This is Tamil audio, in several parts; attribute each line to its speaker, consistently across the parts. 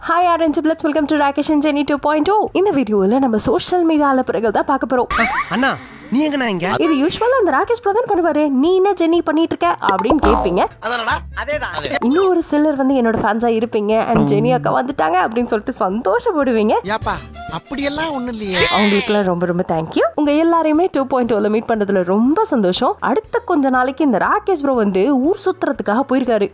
Speaker 1: Hi orange plus welcome to Rakesh Jeni two point இந்த வீடியோவில் நம்ம சோஷியல் மீடியாவில் பிறகு தான் பார்க்க போகிறோம்
Speaker 2: அண்ணா நீ எங்கண்ணா இங்க
Speaker 1: இது யூஸ்வலாக அந்த ராகேஷ் பிரதான் பண்ணுவாரு நீ என்ன ஜெனி பண்ணிட்டு இருக்க அப்படின்னு கேட்பீங்க
Speaker 2: அதானடா அதேதான்
Speaker 1: இன்னும் ஒரு சிலர் வந்து என்னோட ஃபேன்ஸா இருப்பீங்க அண்ட் ஜெனி அக்கா வந்துட்டாங்க அப்படின்னு சொல்லிட்டு சந்தோஷப்படுவீங்க
Speaker 2: ஏப்பா அப்படியெல்லாம் ஒண்ணும் இல்லையே
Speaker 1: அவங்களுக்குலாம் ரொம்ப ரொம்ப தேங்க்யூ உங்க எல்லாரையுமே டூ பாயிண்ட் டூல மீட் பண்றதுல ரொம்ப சந்தோஷம் அடுத்த கொஞ்ச நாளைக்கு இந்த ராகேஷ் ப்ரோ வந்து ஊர் சுத்துறதுக்காக போயிருக்காரு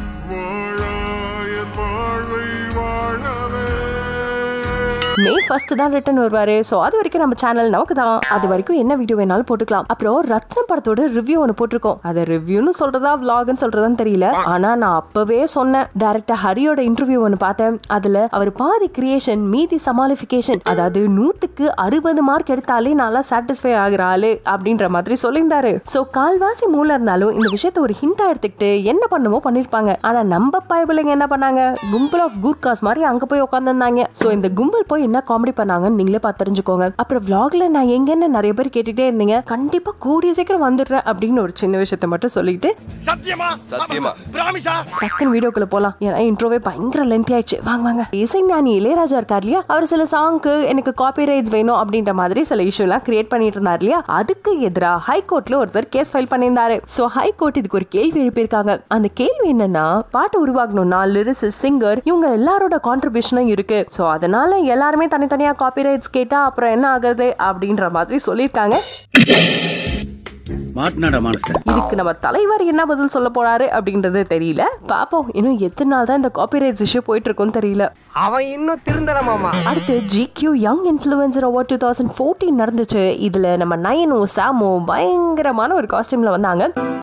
Speaker 1: மே ஃபர்ஸ்ட் தான் ரிட்டர்ன் வருவாரு ஸோ அது வரைக்கும் நம்ம சேனல் நமக்கு தான் அது வரைக்கும் என்ன வீடியோ வேணாலும் போட்டுக்கலாம் அப்புறம் ரத்னம் படத்தோட ரிவ்யூ ஒன்று போட்டிருக்கோம் அதை ரிவ்யூன்னு சொல்றதா vlogன்னு சொல்றதான்னு தெரியல ஆனா நான் அப்பவே சொன்னேன் டேரக்டர் ஹரியோட இன்டர்வியூ ஒன்று பார்த்தேன் அதுல அவர் பாதி கிரியேஷன் மீதி சமாளிஃபிகேஷன் அதாவது நூத்துக்கு அறுபது மார்க் எடுத்தாலே நல்லா சாட்டிஸ்ஃபை ஆகுற ஆளு அப்படின்ற மாதிரி சொல்லியிருந்தாரு ஸோ கால்வாசி மூல இருந்தாலும் இந்த விஷயத்த ஒரு ஹிண்டா எடுத்துக்கிட்டு என்ன பண்ணுமோ பண்ணிருப்பாங்க ஆனா நம்ம பயபிள்ளைங்க என்ன பண்ணாங்க கும்பல் ஆஃப் கூர்காஸ் மாதிரி அங்க போய் உட்காந்துருந்தாங்க ஸோ இந்த கும்பல் போய் என்ன காமெடி பண்ணாங்கன்னு நீங்களே பார்த்து தெரிஞ்சுக்கோங்க அப்புறம் vlogல நான் எங்கன்னு நிறைய பேர் கேட்டுட்டே இருந்தீங்க கண்டிப்பா கூடிய சீக்கிரம் வந்துடுறேன் அப்படின்னு ஒரு சின்ன விஷயத்த மட்டும் சொல்லிட்டு
Speaker 2: சத்தியமா சத்தியமா பிராமிசா
Speaker 1: டக்குன்னு வீடியோக்குள்ள போலாம் ஏன்னா இன்ட்ரோவே பயங்கர லென்த் ஆயிடுச்சு வாங்க வாங்க இசைஞானி இளையராஜா இருக்கார் இல்லையா அவர் சில சாங்க்கு எனக்கு காப்பி ரைட்ஸ் வேணும் அப்படின்ற மாதிரி சில இஷ்யூ எல்லாம் கிரியேட் பண்ணிட்டு இருந்தார் இல்லையா அதுக்கு எதிரா ஹைகோர்ட்ல ஒருத்தர் கேஸ் ஃபைல் பண்ணியிருந்தாரு சோ ஹைகோர்ட் இதுக்கு ஒரு கேள்வி எழுப்பியிருக்காங்க அந்த கேள்வி என்னன்னா பாட்டு உருவாக்கணும்னா லிரிஸ் சிங்கர் இவங்க எல்லாரோட கான்ட்ரிபியூஷனும் இருக்கு சோ அதனால எல்லாருமே தனித்தனியா காப்பி ரைட்ஸ் கேட்டா அப்புறம் என்ன ஆகுது அப்படின்ற மாதிரி சொல்லியிருக்காங்க
Speaker 3: மாட்டினாடா மானஸ்தன்
Speaker 1: இதுக்கு நம்ம தலைவர் என்ன பதில் சொல்ல போறாரு அப்படின்றது தெரியல பாப்போம் இன்னும் எத்தனை நாள் தான் இந்த காப்பிரைட்ஸ் இஷ்யூ போயிட்டு இருக்கும்னு தெரியல
Speaker 4: அவன் இன்னும் திருந்தல மாமா
Speaker 1: அடுத்து GQ young influencer award two thousand fourteen நடந்துச்சு இதுல நம்ம நயனும் சாமும் பயங்கரமான ஒரு காஸ்டியூம்ல வந்தாங்க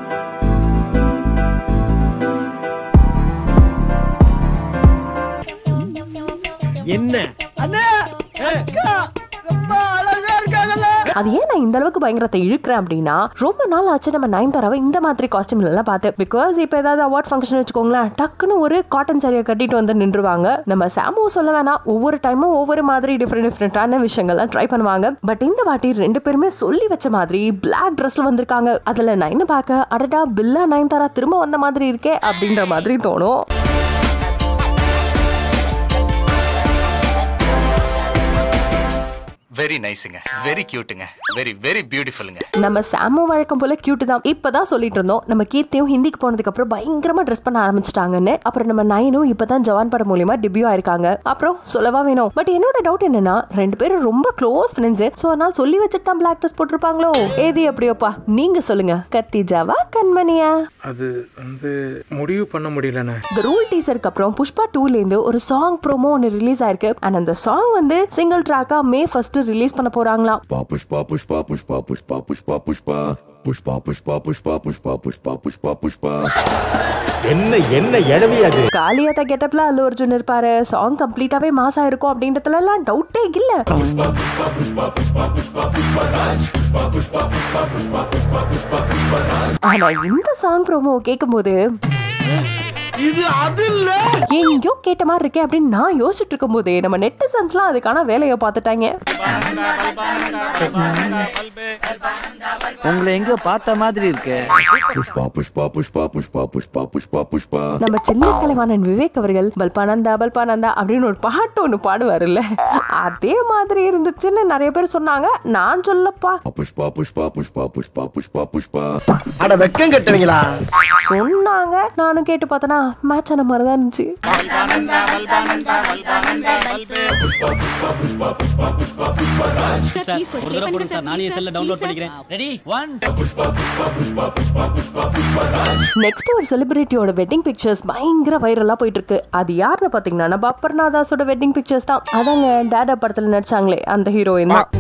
Speaker 4: என்ன அண்ணா அக்கா ரொம்ப அழகா இருக்காங்கல்ல
Speaker 1: அது ஏன் நான் இந்த அளவுக்கு பயங்கரத்தை இழுக்கிறேன் அப்படின்னா ரொம்ப நாள் ஆச்சு நம்ம நயன்தாராவை இந்த மாதிரி காஸ்டியூம்ல எல்லாம் பார்த்து பிகாஸ் இப்போ ஏதாவது அவார்ட் ஃபங்க்ஷன் வச்சுக்கோங்களேன் டக்குன்னு ஒரு காட்டன் சாரியை கட்டிட்டு வந்து நின்றுவாங்க நம்ம சாமு சொல்ல வேணாம் ஒவ்வொரு டைமும் ஒவ்வொரு மாதிரி டிஃப்ரெண்ட் டிஃப்ரெண்டான விஷயங்கள்லாம் ட்ரை பண்ணுவாங்க பட் இந்த வாட்டி ரெண்டு பேருமே சொல்லி வச்ச மாதிரி பிளாக் ட்ரெஸ்ல வந்திருக்காங்க அதுல நயனை பார்க்க அடடா பில்லா நயன்தாரா திரும்ப வந்த மாதிரி இருக்கே அப்படின்ற மாதிரி தோணும்
Speaker 5: வெரி நைஸுங்க வெரி கியூட்டுங்க வெரி வெரி பியூட்டிஃபுல்லுங்க
Speaker 1: நம்ம சாமு வழக்கம் போல கியூட் தான் இப்பதான் சொல்லிட்டு இருந்தோம் நம்ம கீர்த்தியும் ஹிந்திக்கு போனதுக்கு அப்புறம் பயங்கரமா ட்ரெஸ் பண்ண ஆரம்பிச்சிட்டாங்கன்னு அப்புறம் நம்ம நயனும் இப்பதான் ஜவான் படம் மூலியமா டெபியூ ஆயிருக்காங்க அப்புறம் சொல்லவா வேணும் பட் என்னோட டவுட் என்னன்னா ரெண்டு பேரும் ரொம்ப க்ளோஸ் ஃப்ரெண்ட்ஸ் சோ அதனால சொல்லி வச்சுட்டு தான் பிளாக் ட்ரெஸ் போட்டிருப்பாங்களோ ஏது எப்படியோப்பா நீங்க சொல்லுங்க கத்திஜாவா கண்மணியா
Speaker 6: அது வந்து முடிவு பண்ண முடியலண்ணே
Speaker 1: இந்த ரூல் டீசருக்கு அப்புறம் புஷ்பா டூல இருந்து ஒரு சாங் ப்ரோமோ ஒன்று ரிலீஸ் ஆயிருக்கு அண்ட் அந்த சாங் வந்து சிங்கிள் ட்ராக்கா மே ஃபர்ஸ்ட் ரிலீஸ் பண்ண போறாங்களாம்
Speaker 7: Pushpa, pushpa, pushpa, pushpa, pushpa, pushpa, pushpa, pushpa, pushpa, pushpa, pushpa, pushpa, pushpa.
Speaker 3: என்ன என்ன எழவி அது
Speaker 1: காளியாத்தா கெட்டப்ல அல்லு அர்ஜுன் இருப்பாரு சாங் கம்ப்ளீட்டாவே மாஸ் ஆயிருக்கும் அப்படின்றதுல எல்லாம் டவுட்டே இல்ல ஆனா இந்த சாங் ப்ரோமோ கேட்கும்போது
Speaker 4: இது அது இல்ல
Speaker 1: எங்கேயோ கேட்ட மாதிரி இருக்கே அப்படின்னு நான் யோசிச்சுட்டு இருக்கும் போதே நம்ம நெட்டிசன்ஸ்லாம் அதுக்கான வேலையை பார்த்துட்டாங்க
Speaker 8: உங்களை எங்கோ பார்த்த மாதிரி இருக்கு
Speaker 7: Pushpa, pushpa, pushpa, pushpa, pushpa, pushpa, pushpa.
Speaker 1: நம்ம சின்ன கலைவாணன் விவேக் அவர்கள் பல்பானந்தா பல்பானந்தா அப்படின்னு ஒரு பாட்டு ஒன்று பாடுவாருல்ல அதே மாதிரி இருந்துச்சுன்னு நிறைய பேர் சொன்னாங்க நான் சொல்லப்பா
Speaker 7: Pushpa, pushpa, pushpa, pushpa, pushpa, pushpa.
Speaker 4: அட வெக்கம் கட்டுவீங்களா
Speaker 1: சொன்னாங்க நானும் கேட்டு பார்த்தனா மேட்ச் ஆன மாதிரி தான் இருந்துச்சு
Speaker 9: சார் ஒரு தடவை போடுங்க சார் நானே செல்ல டவுன்லோட் பண்ணிக்கிறேன் ரெடி ஒன்
Speaker 1: நெக்ஸ்ட் ஒரு செலிபிரிட்டியோட வெட்டிங் பிக்சர்ஸ் பயங்கர வைரலா போயிட்டு இருக்கு அது யாருன்னு பாத்தீங்கன்னா நம்ம அப்பர்ணாதாஸோட வெட்டிங் பிக்சர்ஸ் தான் அதாங்க டேடா படத்துல நடிச்சாங்களே அந்த ஹீரோயின் தான்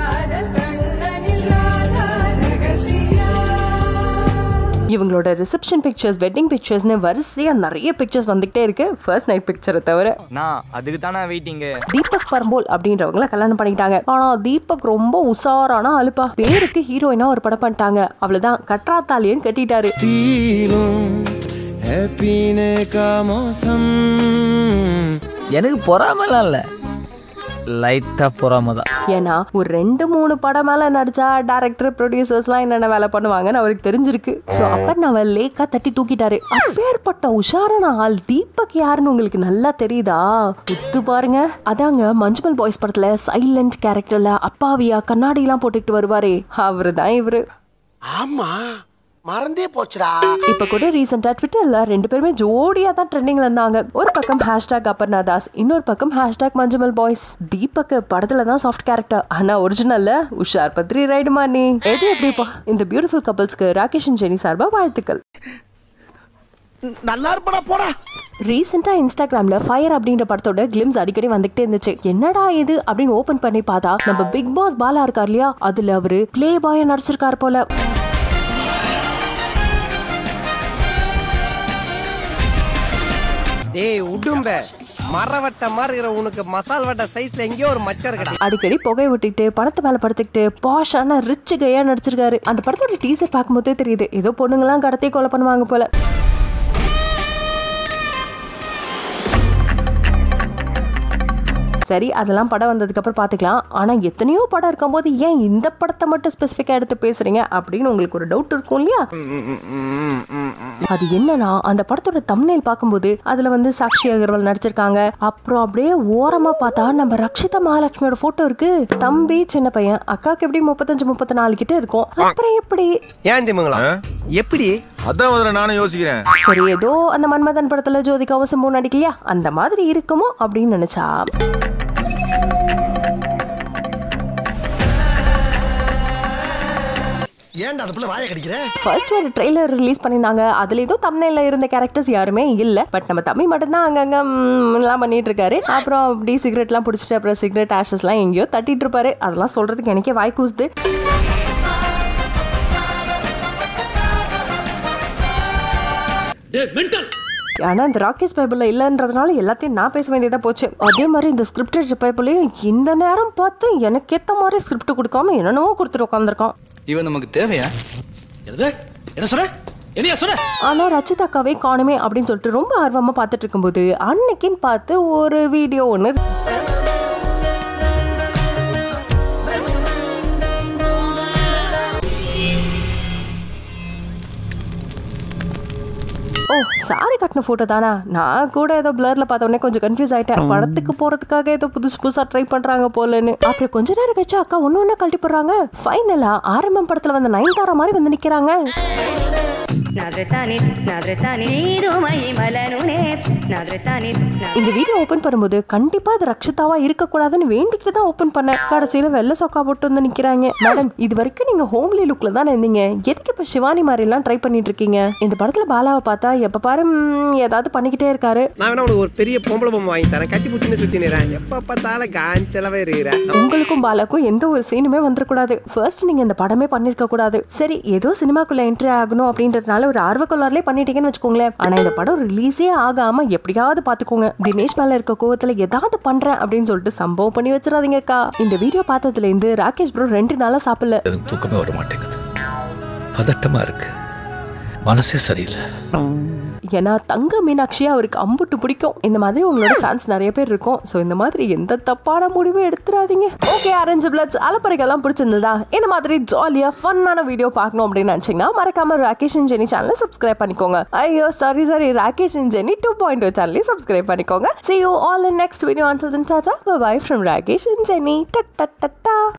Speaker 1: இவங்களோட ரிசப்ஷன் பிக்சர்ஸ் வெட்டிங் பிக்சர்ஸ்னு வரிசையா நிறைய பிக்சர்ஸ் வந்துகிட்டே இருக்கு ஃபர்ஸ்ட் நைட் பிக்சரை தவிர
Speaker 8: நான் அதுக்கு தானே வெயிட்டிங்கு
Speaker 1: தீபக் பரம்போல் அப்படின்றவங்கள கல்யாணம் பண்ணிக்கிட்டாங்க ஆனா தீபக் ரொம்ப உசாரான அலுப்பா பேருக்கு ஹீரோயினா ஒரு படம் பண்ணிட்டாங்க அவ்வளவுதான் கட்ராத்தாலியன்னு கட்டிட்டாரு
Speaker 8: எனக்கு பொறாமலாம் இல்ல லைட்டா பொறாம தான்
Speaker 1: ஏன்னா ஒரு ரெண்டு மூணு படம் மேல நடிச்சா டேரக்டர் ப்ரொடியூசர்ஸ்லாம் என்னென்ன வேலை பண்ணுவாங்கன்னு அவருக்கு தெரிஞ்சிருக்கு ஸோ அப்பர் அவ லேக்கா தட்டி தூக்கிட்டாரு அப்பேற்பட்ட உஷாரான ஆள் தீபக் யாருன்னு உங்களுக்கு நல்லா தெரியுதா உத்து பாருங்க அதாங்க மஞ்சுமல் பாய்ஸ் படத்துல சைலண்ட் கேரக்டர்ல அப்பாவியா கண்ணாடி எல்லாம் போட்டுக்கிட்டு வருவாரே அவரு தான் இவரு
Speaker 2: ஆமா மறந்தே போச்சுடா
Speaker 1: இப்ப கூட ரீசெண்டா ட்விட்டர்ல ரெண்டு பேருமே ஜோடியா தான் ட்ரெண்டிங்ல இருந்தாங்க ஒரு பக்கம் ஹேஷ்டாக் அப்பர்ணா தாஸ் இன்னொரு பக்கம் ஹேஷ்டாக் மஞ்சுமல் பாய்ஸ் தீபக் படத்துல தான் சாஃப்ட் கேரக்டர் ஆனா ஒரிஜினல்ல உஷார் பத்ரி ரைடுமா நீ எது எப்படிப்பா இந்த பியூட்டிஃபுல் கப்பல்ஸ்க்கு ராகேஷ் அண்ட் ஜெனி சார்பா வாழ்த்துக்கள்
Speaker 4: நல்லா இருப்படா போடா
Speaker 1: ரீசெண்டா இன்ஸ்டாகிராம்ல ஃபயர் அப்படின்ற படத்தோட கிளிம்ஸ் அடிக்கடி வந்துகிட்டே இருந்துச்சு என்னடா இது அப்படின்னு ஓபன் பண்ணி பார்த்தா நம்ம பிக் பாஸ் பாலா இருக்கார் இல்லையா அதுல அவரு பிளே பாயா நடிச்சிருக்காரு போல
Speaker 4: டேய் உடும்ப மரவட்ட மாதிரி இருக்கிற உனக்கு மசால் வட்ட சைஸ்ல எங்கேயோ ஒரு மச்சம் இருக்கடா
Speaker 1: அடிக்கடி புகை விட்டுட்டு படத்து மேல படுத்துக்கிட்டு பாஷான ரிச் கையா நடிச்சிருக்காரு அந்த படத்தோட டீசர் பார்க்கும்போதே தெரியுது ஏதோ பொண்ணுங்களாம் கடத்தி கொலை பண்ணுவாங்க போல சரி அதெல்லாம் படம் வந்ததுக்கு அப்புறம் பாத்துக்கலாம் ஆனா எத்தனையோ படம் இருக்கும்போது ஏன் இந்த படத்தை மட்டும் ஸ்பெசிஃபிக்கா எடுத்து பேசுறீங்க அப்படின்னு உங்களுக்கு ஒரு டவுட் இருக்கும் இல்லையா அது என்னன்னா அந்த படத்தோட தம்ப்நெயில் பார்க்கும்போது அதுல வந்து சாக்ஷி அகர்வால் நடிச்சிருக்காங்க அப்புறம் அப்படியே ஓரமா பார்த்தா நம்ம ரக்ஷிதா மகாலட்சுமியோட போட்டோ இருக்கு தம்பி சின்ன பையன் அக்காக்கு எப்படி முப்பத்தஞ்சு முப்பத்தி நாலு கிட்ட இருக்கும் அப்புறம் எப்படி
Speaker 4: ஏன் திமுங்களா எப்படி
Speaker 7: அதான் முதல்ல நானும் யோசிக்கிறேன்
Speaker 1: சரி ஏதோ அந்த மன்மதன் படத்துல ஜோதிகாவும் சிம்பு நடிக்கலையா அந்த மாதிரி இருக்குமோ அப்படின்னு நினைச்சா
Speaker 2: ஏன்டா அதுக்குள்ள வாயை கடிக்கிற
Speaker 1: ஃபர்ஸ்ட் ஒரு ட்ரெய்லர் ரிலீஸ் பண்ணியிருந்தாங்க அதுல ஏதோ தமிழ்ல இருந்த கேரக்டர்ஸ் யாருமே இல்ல பட் நம்ம தமிழ் மட்டும்தான் அங்கங்க ம், எல்லாம் பண்ணிட்டு இருக்காரு அப்புறம் அப்படி சிகரெட்லாம் பிடிச்சிட்டு அப்புறம் சிகரெட் ஆஷஸ்லாம் எங்கேயோ தட்டிட்டு இருப்பாரு அதெல்லாம் சொல்றதுக்கு எனக்கே வாய் கூசுது
Speaker 9: மென்டல்
Speaker 1: ஆனா இந்த ராக்கேஷ் பைபிள்ல இல்லைன்றதுனால எல்லாத்தையும் நான் பேச வேண்டியதா போச்சு அதே மாதிரி இந்த ஸ்கிரிப்டட் பைபிளையும் இந்த நேரம் பார்த்து எனக்கு ஏத்த மாதிரி ஸ்கிரிப்ட் கொடுக்காம என்னென்னவோ கொடுத்துட்டு உட்காந்துருக்கான்
Speaker 5: இவன் நமக்கு தேவையா
Speaker 9: என்னது என்ன சொன்ன என்னையா சொன்ன
Speaker 1: ஆனா ரச்சிதாக்காவே காணுமே அப்படின்னு சொல்லிட்டு ரொம்ப ஆர்வமா பார்த்துட்டு இருக்கும்போது அன்னைக்குன்னு பார்த்து ஒரு வீடியோ ஒன்று ஓ சாரி கட்டின போட்டோ தானா நான் கூட ஏதோ பிளர்ல பார்த்த உடனே கொஞ்சம் கன்ஃபியூஸ் ஆயிட்டேன் படத்துக்கு போறதுக்காக ஏதோ புதுசு புதுசா ட்ரை பண்றாங்க போலன்னு அப்புறம் கொஞ்ச நேரம் கழிச்சு அக்கா ஒண்ணு ஒண்ணா கழட்டி போடுறாங்க ஃபைனலா ஆரம்பம் படத்துல வந்த நயன்தாரா மாதிரி வந்து நிக்கிறாங்க இந்த வீடியோ ஓபன் பண்ணும்போது கண்டிப்பா அது ரக்ஷிதாவா இருக்க கூடாதுன்னு வேண்டிக்கிட்டு தான் ஓபன் பண்ணேன் கடைசியில வெள்ளை சொக்கா போட்டு வந்து நிக்கிறாங்க மேடம் இது வரைக்கும் நீங்க ஹோம்லி லுக்ல தான் இருந்தீங்க எதுக்கு இப்ப சிவானி மாதிரி எல்லாம் ட்ரை பண்ணிட்டு இருக்கீங்க இந்த படத்துல பாலாவை பார்த்தா எப்ப பாரு ம், ஏதாவது பண்ணிக்கிட்டே இருக்காரு
Speaker 4: நான் வேணா உனக்கு ஒரு பெரிய பொம்பளை பொம்மை வாங்கி தரேன் கட்டி பிடிச்சின்னு சுத்தி நிறேன் எப்ப பார்த்தாலும் காஞ்சலவே இருக்கிறேன்
Speaker 1: உங்களுக்கும் பாலாக்கும் எந்த ஒரு சீனுமே வந்துடக்கூடாது ஃபர்ஸ்ட் நீங்க இந்த படமே பண்ணிருக்க கூடாது சரி ஏதோ சினிமாக்குள்ள என்ட்ரி ஆகணும் அப்படின்றதுனால ஒரு ஆர்வக்கொள்ளார்லயே பண்ணிட்டீங்கன்னு வச்சுக்கோங்களேன் ஆனா இந்த படம் ரிலீஸே ஆகாம எப்படியாவது பாத்துக்கோங்க தினேஷ் மேல இருக்க கோவத்துல ஏதாவது பண்றேன் அப்படின்னு சொல்லிட்டு சம்பவம் பண்ணி வச்சிடாதீங்கக்கா இந்த வீடியோ பார்த்ததுல இருந்து ராகேஷ் ப்ரோ ரெண்டு நாளா சாப்பிடல
Speaker 7: எனக்கு தூக்கமே வர மாட்டேங்குது பதட்டமா இருக்கு மனசே சரியில்லை
Speaker 1: ஏன்னா தங்க மீனாட்சியா அவருக்கு அம்புட்டு பிடிக்கும் இந்த மாதிரி உங்களோட ஃபேன்ஸ் நிறைய பேர் இருக்கும் ஸோ இந்த மாதிரி எந்த தப்பான முடிவும் எடுத்துறாதீங்க ஓகே அரேஞ்ச் பிளட்ஸ் அலப்பறைகள்லாம் பிடிச்சிருந்ததா இந்த மாதிரி ஜாலியா ஃபன்னான வீடியோ பார்க்கணும் அப்படின்னு நினைச்சீங்கன்னா மறக்காம ராகேஷ் அண்ட் ஜெனி சேனலை சப்ஸ்கிரைப் பண்ணிக்கோங்க ஐயோ sorry sorry Rakesh and Jeni two point two சேனலையும் சப்ஸ்கிரைப் பண்ணிக்கோங்க see you all in next video until then tata bye bye from Rakesh and Jeni ta-ta